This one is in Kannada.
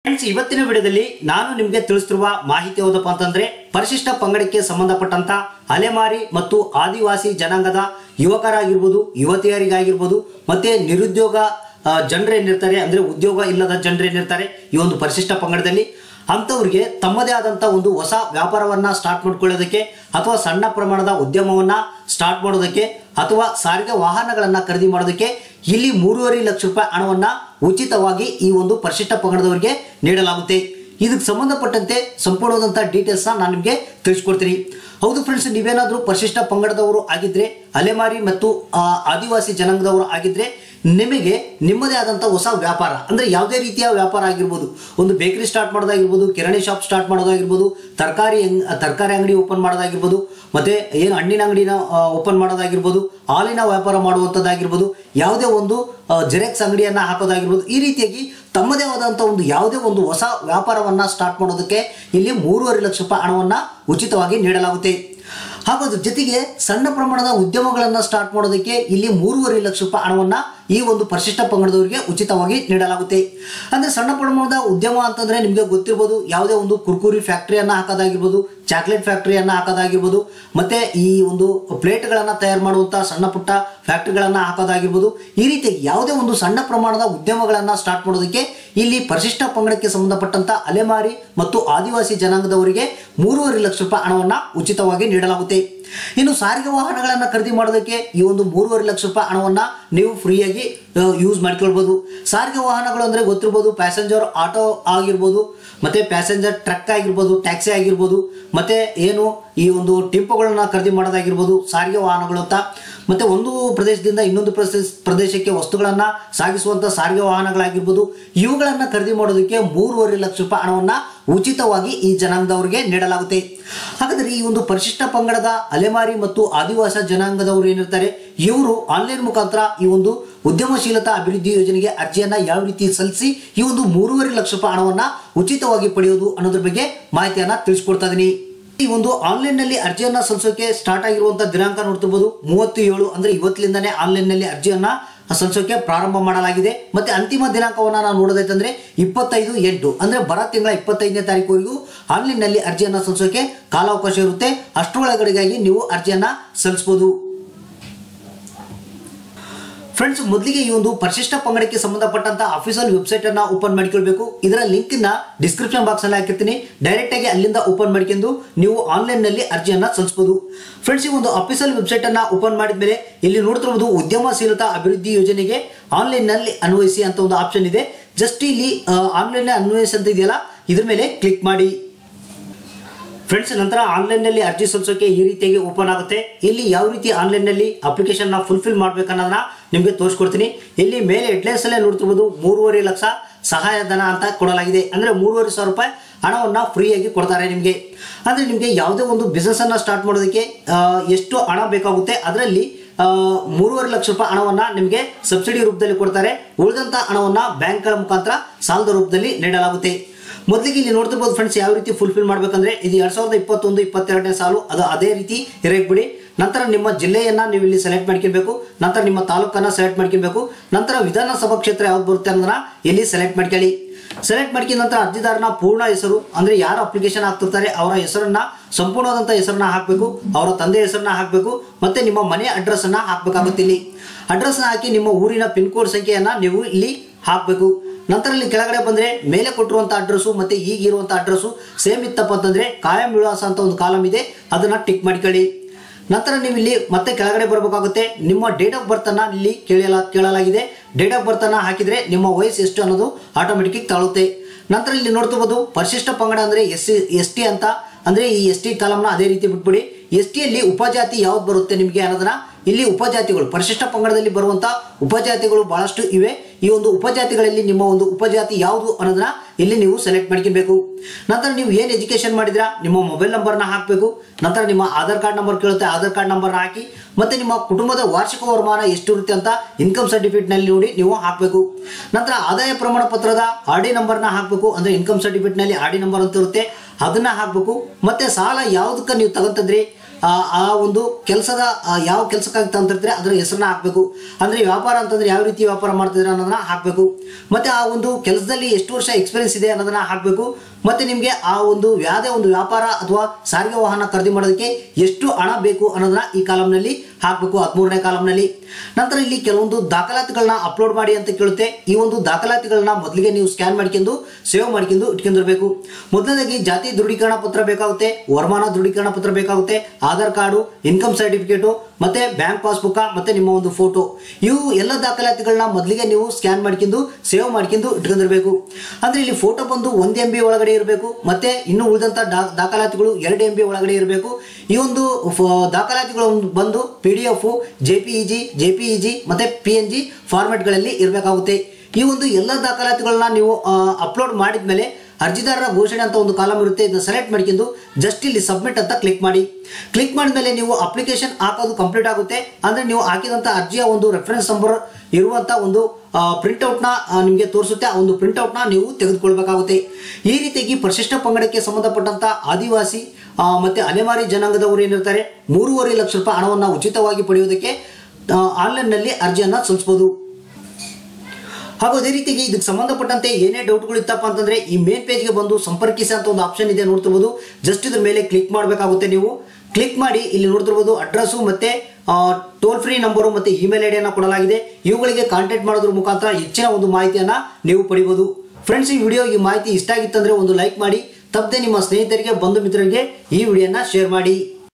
ಫ್ರೆಂಡ್ಸ್ ಇವತ್ತಿನ ವಿಡಿಯೋದಲ್ಲಿ ನಾನು ನಿಮಗೆ ತಿಳಿಸ್ತಿರುವ ಮಾಹಿತಿ ಯಾವುದಪ್ಪ ಅಂತಂದ್ರೆ ಪರಿಶಿಷ್ಟ ಪಂಗಡಕ್ಕೆ ಸಂಬಂಧಪಟ್ಟಂತ ಅಲೆಮಾರಿ ಮತ್ತು ಆದಿವಾಸಿ ಜನಾಂಗದ ಯುವಕರಾಗಿರ್ಬೋದು ಯುವತಿಯರಿಗಾಗಿರ್ಬೋದು ಮತ್ತೆ ನಿರುದ್ಯೋಗ ಆ, ಜನರೇನಿರ್ತಾರೆ ಅಂದ್ರೆ ಉದ್ಯೋಗ ಇಲ್ಲದ ಜನರೇನಿರ್ತಾರೆ ಈ ಒಂದು ಪರಿಶಿಷ್ಟ ಪಂಗಡದಲ್ಲಿ ಅಂಥವ್ರಿಗೆ ತಮ್ಮದೇ ಆದಂಥ ಒಂದು ಹೊಸ ವ್ಯಾಪಾರವನ್ನ ಸ್ಟಾರ್ಟ್ ಮಾಡ್ಕೊಳ್ಳೋದಕ್ಕೆ ಅಥವಾ ಸಣ್ಣ ಪ್ರಮಾಣದ ಉದ್ಯಮವನ್ನ ಸ್ಟಾರ್ಟ್ ಮಾಡೋದಕ್ಕೆ ಅಥವಾ ಸಾರಿಗೆ ವಾಹನಗಳನ್ನ ಖರೀದಿ ಮಾಡೋದಕ್ಕೆ ಇಲ್ಲಿ ಮೂರುವರೆ ಲಕ್ಷ ರೂಪಾಯಿ ಹಣವನ್ನ ಉಚಿತವಾಗಿ ಈ ಒಂದು ಪರಿಶಿಷ್ಟ ಪಂಗಡದವರಿಗೆ ನೀಡಲಾಗುತ್ತೆ ಇದಕ್ಕೆ ಸಂಬಂಧಪಟ್ಟಂತೆ ಸಂಪೂರ್ಣವಾದಂಥ ಡೀಟೇಲ್ಸ್ನ ನಾನು ನಿಮಗೆ ತಿಳಿಸ್ಕೊಡ್ತೀನಿ ಹೌದು ಫ್ರೆಂಡ್ಸ್ ನೀವೇನಾದರೂ ಪರಿಶಿಷ್ಟ ಪಂಗಡದವರು ಆಗಿದ್ರೆ ಅಲೆಮಾರಿ ಮತ್ತು ಆ, ಆದಿವಾಸಿ ಜನಾಂಗದವರು ಆಗಿದ್ರೆ ನಿಮಗೆ ನಿಮ್ಮದೇ ಆದಂಥ ಹೊಸ ವ್ಯಾಪಾರ ಅಂದರೆ ಯಾವುದೇ ರೀತಿಯ ವ್ಯಾಪಾರ ಆಗಿರ್ಬೋದು ಒಂದು ಬೇಕರಿ ಸ್ಟಾರ್ಟ್ ಮಾಡೋದಾಗಿರ್ಬೋದು ಕಿರಾಣಿ ಶಾಪ್ ಸ್ಟಾರ್ಟ್ ಮಾಡೋದಾಗಿರ್ಬೋದು ತರಕಾರಿ ತರಕಾರಿ ಅಂಗಡಿ ಓಪನ್ ಮಾಡೋದಾಗಿರ್ಬೋದು ಮತ್ತೆ ಏನು ಹಣ್ಣಿನ ಅಂಗಡಿನ ಓಪನ್ ಮಾಡೋದಾಗಿರ್ಬೋದು ಹಾಲಿನ ವ್ಯಾಪಾರ ಮಾಡುವಂಥದ್ದಾಗಿರ್ಬೋದು ಯಾವುದೇ ಒಂದು ಜೆರಾಕ್ಸ್ ಅಂಗಡಿಯನ್ನು ಹಾಕೋದಾಗಿರ್ಬೋದು ಈ ರೀತಿಯಾಗಿ ತಮ್ಮದೇ ಆದಂಥ ಒಂದು ಯಾವುದೇ ಒಂದು ಹೊಸ ವ್ಯಾಪಾರವನ್ನು ಸ್ಟಾರ್ಟ್ ಮಾಡೋದಕ್ಕೆ ಇಲ್ಲಿ ಮೂರುವರೆ ಲಕ್ಷ ರೂಪಾಯಿ ಹಣವನ್ನು ಉಚಿತವಾಗಿ ನೀಡಲಾಗುತ್ತೆ ಹಾಗೂ ಅದ್ರ ಜೊತೆಗೆ ಸಣ್ಣ ಪ್ರಮಾಣದ ಉದ್ಯಮಗಳನ್ನು ಸ್ಟಾರ್ಟ್ ಮಾಡೋದಕ್ಕೆ ಇಲ್ಲಿ ಮೂರುವರೆ ಲಕ್ಷ ರೂಪಾಯಿ ಹಣವನ್ನು ಈ ಒಂದು ಪರಿಶಿಷ್ಟ ಪಂಗಡದವರಿಗೆ ಉಚಿತವಾಗಿ ನೀಡಲಾಗುತ್ತೆ ಅಂದರೆ ಸಣ್ಣ ಪ್ರಮಾಣದ ಉದ್ಯಮ ಅಂತಂದ್ರೆ ನಿಮಗೆ ಗೊತ್ತಿರ್ಬೋದು ಯಾವುದೇ ಒಂದು ಕುರ್ಕುರಿ ಫ್ಯಾಕ್ಟ್ರಿಯನ್ನು ಹಾಕೋದಾಗಿರ್ಬೋದು ಚಾಕ್ಲೇಟ್ ಫ್ಯಾಕ್ಟ್ರಿಯನ್ನು ಹಾಕೋದಾಗಿರ್ಬೋದು ಮತ್ತೆ ಈ ಒಂದು ಪ್ಲೇಟ್ಗಳನ್ನು ತಯಾರು ಮಾಡುವಂಥ ಸಣ್ಣ ಪುಟ್ಟ ಫ್ಯಾಕ್ಟ್ರಿಗಳನ್ನು ಹಾಕೋದಾಗಿರ್ಬೋದು ಈ ರೀತಿ ಯಾವುದೇ ಒಂದು ಸಣ್ಣ ಪ್ರಮಾಣದ ಉದ್ಯಮಗಳನ್ನು ಸ್ಟಾರ್ಟ್ ಮಾಡೋದಕ್ಕೆ ಇಲ್ಲಿ ಪರಿಶಿಷ್ಟ ಪಂಗಡಕ್ಕೆ ಸಂಬಂಧಪಟ್ಟಂತ ಅಲೆಮಾರಿ ಮತ್ತು ಆದಿವಾಸಿ ಜನಾಂಗದವರಿಗೆ ಮೂರುವರೆ ಲಕ್ಷ ರೂಪಾಯಿ ಹಣವನ್ನು ಉಚಿತವಾಗಿ ನೀಡಲಾಗುತ್ತೆ ಇನ್ನು ಸಾರಿಗೆ ವಾಹನಗಳನ್ನು ಖರೀದಿ ಮಾಡೋದಕ್ಕೆ ಈ ಒಂದು ಮೂರುವರೆ ಲಕ್ಷ ರೂಪಾಯಿ ಹಣವನ್ನು ನೀವು ಫ್ರೀಯಾಗಿ ಯೂಸ್ ಮಾಡ್ಕೊಳ್ಬೋದು ಸಾರಿಗೆ ವಾಹನಗಳು ಅಂದರೆ ಗೊತ್ತಿರ್ಬೋದು ಪ್ಯಾಸೆಂಜರ್ ಆಟೋ ಆಗಿರ್ಬೋದು ಮತ್ತೆ ಪ್ಯಾಸೆಂಜರ್ ಟ್ರಕ್ ಆಗಿರ್ಬೋದು ಟ್ಯಾಕ್ಸಿ ಆಗಿರ್ಬೋದು ಮತ್ತೆ ಏನು ಈ ಒಂದು ಟಿಂಪೋಗಳನ್ನ ಖರೀದಿ ಮಾಡೋದಾಗಿರ್ಬೋದು ಸಾರಿಗೆ ವಾಹನಗಳು ಅಂತ ಮತ್ತೆ ಒಂದು ಪ್ರದೇಶದಿಂದ ಇನ್ನೊಂದು ಪ್ರದೇಶ ಪ್ರದೇಶಕ್ಕೆ ವಸ್ತುಗಳನ್ನು ಸಾಗಿಸುವಂಥ ಸಾರಿಗೆ ವಾಹನಗಳಾಗಿರ್ಬೋದು ಇವುಗಳನ್ನು ಖರೀದಿ ಮಾಡೋದಕ್ಕೆ ಮೂರುವರೆ ಲಕ್ಷ ರೂಪಾಯಿ ಹಣವನ್ನು ಉಚಿತವಾಗಿ ಈ ಜನಾಂಗದವರಿಗೆ ನೀಡಲಾಗುತ್ತೆ ಹಾಗಾದರೆ ಈ ಒಂದು ಪರಿಶಿಷ್ಟ ಪಂಗಡದ ಅಲೆಮಾರಿ ಮತ್ತು ಆದಿವಾಸಿ ಜನಾಂಗದವರು ಏನಿರ್ತಾರೆ ಇವರು ಆನ್ಲೈನ್ ಮುಖಾಂತರ ಈ ಒಂದು ಉದ್ಯಮಶೀಲತಾ ಅಭಿವೃದ್ಧಿ ಯೋಜನೆಗೆ ಅರ್ಜಿಯನ್ನ ಯಾವ ರೀತಿ ಸಲ್ಲಿಸಿ ಈ ಒಂದು ಮೂರುವರೆ ಲಕ್ಷ ರೂಪಾಯಿ ಹಣವನ್ನ ಉಚಿತವಾಗಿ ಪಡೆಯೋದು ಅನ್ನೋದ್ರ ಬಗ್ಗೆ ಮಾಹಿತಿಯನ್ನ ತಿಳಿಸ್ಕೊಡ್ತಾ ಇದೀನಿ ಈ ಒಂದು ಆನ್ಲೈನ್ ನಲ್ಲಿ ಅರ್ಜಿಯನ್ನ ಸಲ್ಲಿಸೋಕೆ ಸ್ಟಾರ್ಟ್ ಆಗಿರುವಂತಹ ದಿನಾಂಕ ನೋಡ್ತಿರ್ಬೋದು ಮೂವತ್ತು ಏಳು ಅಂದ್ರೆ ಇವತ್ತಿನಿಂದನೇ ಆನ್ಲೈನ್ ನಲ್ಲಿ ಅರ್ಜಿಯನ್ನ ಸಲ್ಲಿಸೋಕೆ ಪ್ರಾರಂಭ ಮಾಡಲಾಗಿದೆ ಮತ್ತೆ ಅಂತಿಮ ದಿನಾಂಕವನ್ನ ನಾವು ನೋಡೋದೈತಂದ್ರೆ ಇಪ್ಪತ್ತೈದು ಎಂಟು ಅಂದ್ರೆ ಬರ ತಿಂಗಳ ಇಪ್ಪತ್ತೈದನೇ ತಾರೀಕುವರೆಗೂ ಆನ್ಲೈನ್ ನಲ್ಲಿ ಅರ್ಜಿಯನ್ನ ಸಲ್ಲಿಸೋಕೆ ಕಾಲಾವಕಾಶ ಇರುತ್ತೆ ಅಷ್ಟರೊಳಗಡೆಗಾಗಿ ನೀವು ಅರ್ಜಿಯನ್ನ ಸಲ್ಲಿಸಬಹುದು ಫ್ರೆಂಡ್ಸ್ ಮೊದಲಿಗೆ ಈ ಒಂದು ಪರಿಶಿಷ್ಟ ಪಂಗಡಕ್ಕೆ ಸಂಬಂಧಪಟ್ಟಂತ ಅಫಿಷಿಯಲ್ ವೆಬ್ಸೈಟ್ ಅನ್ನ ಓಪನ್ ಮಾಡ್ಕೊಳ್ಬೇಕು ಇದರ ಲಿಂಕ್ ನ ಡಿಸ್ಕ್ರಿಪ್ಷನ್ ಬಾಕ್ಸ್ ಅಲ್ಲಿ ಹಾಕಿರ್ತೀನಿ ಡೈರೆಕ್ಟ್ ಆಗಿ ಅಲ್ಲಿಂದ ಓಪನ್ ಮಾಡ್ಕೊಂಡು ನೀವು ಆನ್ಲೈನ್ ನಲ್ಲಿ ಅರ್ಜಿಯನ್ನ ಸಲ್ಲಿಸಬಹುದು ಫ್ರೆಂಡ್ಸ್ ಈ ಒಂದು ಅಫಿಷಿಯಲ್ ವೆಬ್ಸೈಟ್ ಅನ್ನ ಓಪನ್ ಮಾಡಿದ್ಮೇಲೆ ಇಲ್ಲಿ ನೋಡ್ತಿರ್ಬೋದು ಉದ್ಯಮಶೀಲತಾ ಅಭಿವೃದ್ಧಿ ಯೋಜನೆಗೆ ಆನ್ಲೈನ್ ನಲ್ಲಿ ಅನ್ವಯಿಸಿ ಅಂತ ಒಂದು ಆಪ್ಷನ್ ಇದೆ ಜಸ್ಟ್ ಇಲ್ಲಿ ಆನ್ಲೈನ್ ಅನ್ವಯಿಸಿ ಅಂತ ಇದೆಯಲ್ಲ ಇದ್ರ ಮೇಲೆ ಕ್ಲಿಕ್ ಮಾಡಿ ಫ್ರೆಂಡ್ಸ್ ನಂತರ ಆನ್ಲೈನ್ನಲ್ಲಿ ಅರ್ಜಿ ಸಲ್ಲಿಸೋಕೆ ಈ ರೀತಿಯಾಗಿ ಓಪನ್ ಆಗುತ್ತೆ ಇಲ್ಲಿ ಯಾವ ರೀತಿ ಆನ್ಲೈನ್ನಲ್ಲಿ ಅಪ್ಲಿಕೇಶನ್ನ ಫುಲ್ಫಿಲ್ ಮಾಡ್ಬೇಕನ್ನೋದನ್ನ ನಿಮಗೆ ತೋರಿಸ್ಕೊಡ್ತೀನಿ ಇಲ್ಲಿ ಮೇಲೆ ಹೆಡ್ಲೈನ್ಸ್ ಅಲ್ಲೇ ನೋಡ್ತಿರ್ಬೋದು ಮೂರುವರೆ ಲಕ್ಷ ಸಹಾಯಧನ ಅಂತ ಕೊಡಲಾಗಿದೆ ಅಂದರೆ ಮೂರುವರೆ ಸಾವಿರ ರೂಪಾಯಿ ಹಣವನ್ನು ಫ್ರೀಯಾಗಿ ಕೊಡ್ತಾರೆ ನಿಮಗೆ ಅಂದರೆ ನಿಮಗೆ ಯಾವುದೇ ಒಂದು ಬಿಸ್ನೆಸ್ಸನ್ನು ಸ್ಟಾರ್ಟ್ ಮಾಡೋದಕ್ಕೆ ಆ, ಎಷ್ಟು ಹಣ ಬೇಕಾಗುತ್ತೆ ಅದರಲ್ಲಿ ಆ, ಮೂರುವರೆ ಲಕ್ಷ ರೂಪಾಯಿ ಹಣವನ್ನು ನಿಮಗೆ ಸಬ್ಸಿಡಿ ರೂಪದಲ್ಲಿ ಕೊಡ್ತಾರೆ ಉಳಿದಂಥ ಹಣವನ್ನು ಬ್ಯಾಂಕ್ಗಳ ಮುಖಾಂತರ ಸಾಲದ ರೂಪದಲ್ಲಿ ನೀಡಲಾಗುತ್ತೆ ಮೊದಲಿಗೆ ಇಲ್ಲಿ ನೋಡ್ತಿರ್ಬೋದು ಫ್ರೆಂಡ್ಸ್ ಯಾವ ರೀತಿ ಫುಲ್ಫಿಲ್ ಮಾಡ್ಬೇಕಂದ್ರೆ ಇದು ಎರಡ್ ಸಾವಿರದ ಇಪ್ಪತ್ತೊಂದು ಇಪ್ಪತ್ತೆರಡನೇ ಸಾಲು ಅದು ಅದೇ ರೀತಿ ಇರಕ್ ಬಿಡಿ ನಂತರ ನಿಮ್ಮ ಜಿಲ್ಲೆಯನ್ನ ನೀವು ಇಲ್ಲಿ ಸೆಲೆಕ್ಟ್ ಮಾಡ್ಕೊಬೇಕು ನಂತರ ನಿಮ್ಮ ತಾಲೂಕನ್ನ ಸೆಲೆಕ್ಟ್ ಮಾಡ್ಕೊಬೇಕು ನಂತರ ವಿಧಾನಸಭಾ ಕ್ಷೇತ್ರ ಯಾವ್ದು ಬರುತ್ತೆ ಅನ್ನೋದನ್ನ ಇಲ್ಲಿ ಸೆಲೆಕ್ಟ್ ಮಾಡ್ಕೊಳ್ಳಿ ಸೆಲೆಕ್ಟ್ ಮಾಡ್ಕೊಂಡ ನಂತರ ಅರ್ಜಿದಾರನ ಪೂರ್ಣ ಹೆಸರು ಅಂದ್ರೆ ಯಾರು ಅಪ್ಲಿಕೇಶನ್ ಹಾಕ್ತಿರ್ತಾರೆ ಅವರ ಹೆಸರನ್ನ ಸಂಪೂರ್ಣವಾದಂಥ ಹೆಸರನ್ನ ಹಾಕಬೇಕು ಅವರ ತಂದೆ ಹೆಸರನ್ನ ಹಾಕಬೇಕು ಮತ್ತೆ ನಿಮ್ಮ ಮನೆ ಅಡ್ರೆಸ್ ಅನ್ನ ಹಾಕಬೇಕಾಗುತ್ತೆ ಇಲ್ಲಿ ಅಡ್ರೆಸ್ ಹಾಕಿ ನಿಮ್ಮ ಊರಿನ ಪಿನ್ ಕೋಡ್ ಸಂಖ್ಯೆಯನ್ನ ನೀವು ಇಲ್ಲಿ ಹಾಕಬೇಕು ನಂತರ ಇಲ್ಲಿ ಕೆಳಗಡೆ ಬಂದ್ರೆ ಮೇಲೆ ಕೊಟ್ಟಿರುವಂತ ಅಡ್ರೆಸ್ಸು ಮತ್ತೆ ಈಗ ಇರುವಂತ ಅಡ್ರೆಸ್ಸು ಸೇಮ್ ಇತ್ತಪ್ಪ ಅಂತಂದ್ರೆ ಕಾಯಂ ವಿಳಾಸ ಅಂತ ಒಂದು ಕಾಲಮ್ ಇದೆ ಅದನ್ನ ಟಿಕ್ ಮಾಡ್ಕೊಳ್ಳಿ ನಂತರ ನೀವು ಇಲ್ಲಿ ಮತ್ತೆ ಕೆಳಗಡೆ ಬರಬೇಕಾಗುತ್ತೆ ನಿಮ್ಮ ಡೇಟ್ ಆಫ್ ಬರ್ತ್ ಅನ್ನ ಇಲ್ಲಿ ಕೇಳಲ ಕೇಳಲಾಗಿದೆ ಡೇಟ್ ಆಫ್ ಬರ್ತ್ ಅನ್ನ ಹಾಕಿದ್ರೆ ನಿಮ್ಮ ವಯಸ್ಸು ಎಷ್ಟು ಅನ್ನೋದು ಆಟೋಮೆಟಿಕ್ ತಾಳುತ್ತೆ ನಂತರ ಇಲ್ಲಿ ನೋಡ್ತಿರ್ಬೋದು ಪರಿಶಿಷ್ಟ ಪಂಗಡ ಅಂದ್ರೆ ಎಸ್ ಸಿ ಎಸ್ ಟಿ ಅಂತ ಅಂದ್ರೆ ಈ ಎಸ್ ಟಿ ಕಾಲಮ್ನ ಅದೇ ರೀತಿ ಬಿಟ್ಬಿಡಿ ಎಸ್ ಟಿಯಲ್ಲಿ ಉಪಜಾತಿ ಯಾವ್ದು ಬರುತ್ತೆ ನಿಮಗೆ ಅನ್ನೋದನ್ನ ಇಲ್ಲಿ ಉಪಜಾತಿಗಳು ಪರಿಶಿಷ್ಟ ಪಂಗಡದಲ್ಲಿ ಬರುವಂತ ಉಪಜಾತಿಗಳು ಬಹಳಷ್ಟು ಇವೆ ಈ ಒಂದು ಉಪಜಾತಿಗಳಲ್ಲಿ ನಿಮ್ಮ ಒಂದು ಉಪಜಾತಿ ಯಾವುದು ಅನ್ನೋದನ್ನ ಇಲ್ಲಿ ನೀವು ಸೆಲೆಕ್ಟ್ ಮಾಡ್ಕೊಬೇಕು ನಂತರ ನೀವು ಏನು ಎಜುಕೇಶನ್ ಮಾಡಿದ್ರಾ ನಿಮ್ಮ ಮೊಬೈಲ್ ನಂಬರ್ನ ಹಾಕಬೇಕು ನಂತರ ನಿಮ್ಮ ಆಧಾರ್ ಕಾರ್ಡ್ ನಂಬರ್ ಕೇಳುತ್ತೆ ಆಧಾರ್ ಕಾರ್ಡ್ ನಂಬರ್ನ ಹಾಕಿ ಮತ್ತೆ ನಿಮ್ಮ ಕುಟುಂಬದ ವಾರ್ಷಿಕ ವರಮಾನ ಎಷ್ಟು ಇರುತ್ತೆ ಅಂತ ಇನ್ಕಮ್ ಸರ್ಟಿಫಿಕೇಟ್ ನಲ್ಲಿ ನೋಡಿ ನೀವು ಹಾಕಬೇಕು ನಂತರ ಆದಾಯ ಪ್ರಮಾಣ ಪತ್ರದ ಆರ್ ಡಿ ನಂಬರ್ನ ಹಾಕಬೇಕು ಅಂದ್ರೆ ಇನ್ಕಮ್ ಸರ್ಟಿಫಿಕೇಟ್ ನಲ್ಲಿ ಆರ್ ಡಿ ನಂಬರ್ ಅಂತ ಇರುತ್ತೆ ಅದನ್ನ ಹಾಕಬೇಕು ಮತ್ತೆ ಸಾಲ ಯಾವುದಕ್ಕೆ ನೀವು ತಗೊಂತಂದ್ರಿ ಆ ಆ ಒಂದು ಕೆಲಸದ ಆ, ಯಾವ ಕೆಲಸಕ್ಕಾಗ್ತಾ ಅಂತಿರ್ತಾರೆ ಅದರ ಹೆಸರನ್ನ ಹಾಕಬೇಕು ಅಂದರೆ ವ್ಯಾಪಾರ ಅಂತಂದ್ರೆ ಯಾವ ರೀತಿ ವ್ಯಾಪಾರ ಮಾಡ್ತಿದ್ರೆ ಅನ್ನೋದನ್ನ ಹಾಕಬೇಕು ಮತ್ತೆ ಆ ಒಂದು ಕೆಲಸದಲ್ಲಿ ಎಷ್ಟು ವರ್ಷ ಎಕ್ಸ್ಪೀರಿಯನ್ಸ್ ಇದೆ ಅನ್ನೋದನ್ನ ಹಾಕಬೇಕು ಮತ್ತೆ ನಿಮಗೆ ಆ ಒಂದು ಯಾವುದೇ ಒಂದು ವ್ಯಾಪಾರ ಅಥವಾ ಸಾರಿಗೆ ವಾಹನ ಖರೀದಿ ಮಾಡೋದಕ್ಕೆ ಎಷ್ಟು ಹಣ ಬೇಕು ಅನ್ನೋದನ್ನ ಈ ಕಾಲಮ್ನಲ್ಲಿ ಹಾಕಬೇಕು ಹದಿಮೂರನೇ ಕಾಲಮ್ನಲ್ಲಿ ನಂತರ ಇಲ್ಲಿ ಕೆಲವೊಂದು ದಾಖಲಾತಿಗಳನ್ನ ಅಪ್ಲೋಡ್ ಮಾಡಿ ಅಂತ ಕೇಳುತ್ತೆ ಈ ಒಂದು ದಾಖಲಾತಿಗಳನ್ನ ಮೊದಲಿಗೆ ನೀವು ಸ್ಕ್ಯಾನ್ ಮಾಡ್ಕೊಂಡು ಸೇವ್ ಮಾಡ್ಕೊಂಡು ಇಟ್ಕೊಂಡಿರ್ಬೇಕು ಮೊದಲನೇದಾಗಿ ಜಾತಿ ದೃಢೀಕರಣ ಪತ್ರ ಬೇಕಾಗುತ್ತೆ ವರಮಾನ ದೃಢೀಕರಣ ಪತ್ರ ಬೇಕಾಗುತ್ತೆ ಆಧಾರ್ ಕಾರ್ಡು ಇನ್ಕಮ್ ಸರ್ಟಿಫಿಕೇಟು ಮತ್ತೆ ಬ್ಯಾಂಕ್ ಪಾಸ್ಬುಕ್ ಮತ್ತೆ ನಿಮ್ಮ ಒಂದು ಫೋಟೋ ಇವು ಎಲ್ಲ ದಾಖಲಾತಿಗಳನ್ನ ಮೊದಲಿಗೆ ನೀವು ಸ್ಕ್ಯಾನ್ ಮಾಡ್ಕೊಂಡು ಸೇವ್ ಮಾಡ್ಕೊಂಡು ಇಟ್ಕೊಂಡಿರ್ಬೇಕು ಅಂದ್ರೆ ಇಲ್ಲಿ ಫೋಟೋ ಬಂದು ಒಂದು ಎಂ ಬಿ ಒಳಗಡೆ ಇರಬೇಕು ಮತ್ತೆ ಇನ್ನು ಉಳಿದಂತ ಡಾ- ದಾಖಲಾತಿಗಳು ಎರಡು ಎಂ ಬಿ ಒಳಗಡೆ ಇರಬೇಕು ಈ ಒಂದು ಫ- ದಾಖಲಾತಿಗಳು ಬಂದು P D F J P E G J P E G ಮತ್ತೆ ಪಿ ಎನ್ ಜಿ ಫಾರ್ಮೆಟ್ಗಳಲ್ಲಿ ಇರಬೇಕಾಗುತ್ತೆ ಈ ಒಂದು ಎಲ್ಲ ದಾಖಲಾತಿಗಳನ್ನ ನೀವು ಅಪ್ಲೋಡ್ ಮಾಡಿದ್ಮೇಲೆ ಅರ್ಜಿದಾರರ ಘೋಷಣೆ ಅಂತ ಒಂದು ಕಾಲಮ್ ಇರುತ್ತೆ ಇದನ್ನ ಸೆಲೆಕ್ಟ್ ಮಾಡ್ಕೊಂಡು ಜಸ್ಟ್ ಇಲ್ಲಿ ಸಬ್ಮಿಟ್ ಅಂತ ಕ್ಲಿಕ್ ಮಾಡಿ ಕ್ಲಿಕ್ ಮಾಡಿದ್ಮೇಲೆ ನೀವು ಅಪ್ಲಿಕೇಶನ್ ಹಾಕೋದು ಕಂಪ್ಲೀಟ್ ಆಗುತ್ತೆ ಅಂದ್ರೆ ನೀವು ಹಾಕಿದಂಥ ಅರ್ಜಿಯ ಒಂದು ರೆಫರೆನ್ಸ್ ನಂಬರ್ ಇರುವಂತ ಒಂದು ಪ್ರಿಂಟ್ಔಟ್ನ ನಿಮಗೆ ತೋರಿಸುತ್ತೆ ಆ ಒಂದು ಪ್ರಿಂಟ್ಔಟ್ನ ನೀವು ತೆಗೆದುಕೊಳ್ಬೇಕಾಗುತ್ತೆ ಈ ರೀತಿಯಾಗಿ ಪರಿಶಿಷ್ಟ ಪಂಗಡಕ್ಕೆ ಸಂಬಂಧಪಟ್ಟಂತ ಆದಿವಾಸಿ ಆ, ಮತ್ತೆ ಅಲೆಮಾರಿ ಜನಾಂಗದವರು ಏನಿರ್ತಾರೆ ಮೂರುವರೆ ಲಕ್ಷ ರೂಪಾಯಿ ಹಣವನ್ನು ಉಚಿತವಾಗಿ ಪಡೆಯುವುದಕ್ಕೆ ಆನ್ಲೈನ್ನಲ್ಲಿ ಅರ್ಜಿಯನ್ನು ಸಲ್ಲಿಸಬಹುದು ಹಾಗೂ ಅದೇ ರೀತಿಗೆ ಇದಕ್ಕೆ ಸಂಬಂಧಪಟ್ಟಂತೆ ಏನೇ ಡೌಟ್ಗಳು ಇತ್ತಪ್ಪ ಅಂತಂದ್ರೆ ಈ ಮೇನ್ ಪೇಜ್ಗೆ ಬಂದು ಸಂಪರ್ಕಿಸಿ ಅಂತ ಒಂದು ಆಪ್ಷನ್ ಇದೆ ನೋಡ್ತಿರ್ಬೋದು ಜಸ್ಟ್ ಇದ್ರ ಮೇಲೆ ಕ್ಲಿಕ್ ಮಾಡಬೇಕಾಗುತ್ತೆ ನೀವು ಕ್ಲಿಕ್ ಮಾಡಿ ಇಲ್ಲಿ ನೋಡ್ತಿರ್ಬೋದು ಅಡ್ರೆಸ್ಸು ಮತ್ತೆ ಟೋಲ್ ಫ್ರೀ ನಂಬರು ಮತ್ತೆ ಇಮೇಲ್ ಐಡಿಯನ್ನು ಕೊಡಲಾಗಿದೆ ಇವುಗಳಿಗೆ ಕಾಂಟ್ಯಾಕ್ಟ್ ಮಾಡೋದ್ರ ಮುಖಾಂತರ ಹೆಚ್ಚಿನ ಒಂದು ಮಾಹಿತಿಯನ್ನ ನೀವು ಪಡಿಬೋದು ಫ್ರೆಂಡ್ಸ್ ಈ ವಿಡಿಯೋ ಈ ಮಾಹಿತಿ ಇಷ್ಟ ಆಗಿತ್ತಂದ್ರೆ ಒಂದು ಲೈಕ್ ಮಾಡಿ ತಪ್ಪದೆ ನಿಮ್ಮ ಸ್ನೇಹಿತರಿಗೆ ಬಂಧು ಮಿತ್ರರಿಗೆ ಈ ವಿಡಿಯೋನ ಶೇರ್ ಮಾಡಿ